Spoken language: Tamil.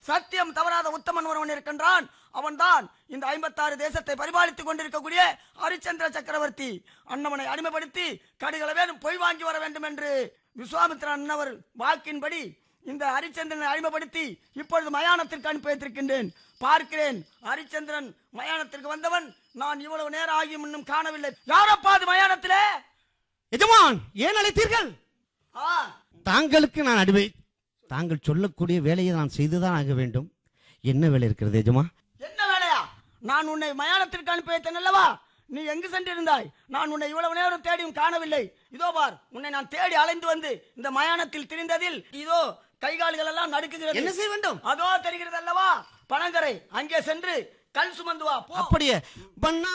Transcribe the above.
சத்தியம் தவறாத உத்தமன் ஒருவன் இருக்கின்றான் அவன்தான் இந்த ஐம்பத்தாறு தேசத்தை பரிபாலித்துக் கொண்டிருக்கக்கூடிய ஹரிச்சந்திர சக்கரவர்த்தி அண்ணவனை அடிமைப்படுத்தி கடுகளை வேணும் பொய் வாங்கி வர வேண்டும் என்று விஸ்வாமித்திர அண்ணவர் வாக்கின்படி இந்த ஹரிச்சந்திரனை அடிமைப்படுத்தி இப்பொழுது மயானத்திற்கு அனுப்பி வைத்திருக்கின்றேன் பார்க்கிறேன் ஹரிச்சந்திரன் மயானத்திற்கு வந்தவன் நான் இவ்வளவு நேரம் ஆகியும் இன்னும் காணவில்லை யாரப்பா அது மயானத்திலே எஜமான் ஏன் அழைத்தீர்கள் ஆ தாங்களுக்கு நான் அடிமை தாங்கள் சொல்லக்கூடிய வேலையை நான் செய்துதான் ஆக வேண்டும் என்ன வேலை இருக்கிறது எஜமா என்ன வேலையா நான் உன்னை மயானத்திற்கு அனுப்பி வைத்தேன் அல்லவா நீ எங்கு சென்றிருந்தாய் நான் உன்னை இவ்வளவு நேரம் தேடியும் காணவில்லை இதோ பார் உன்னை நான் தேடி அலைந்து வந்து இந்த மயானத்தில் திரிந்ததில் இதோ கை கால்கள் எல்லாம் நடுக்குகிறது என்ன செய்ய வேண்டும் அதோ தெரிகிறது அல்லவா பனங்கரை அங்கே சென்று கல் சுமந்து வா போ அப்படியே பண்ணா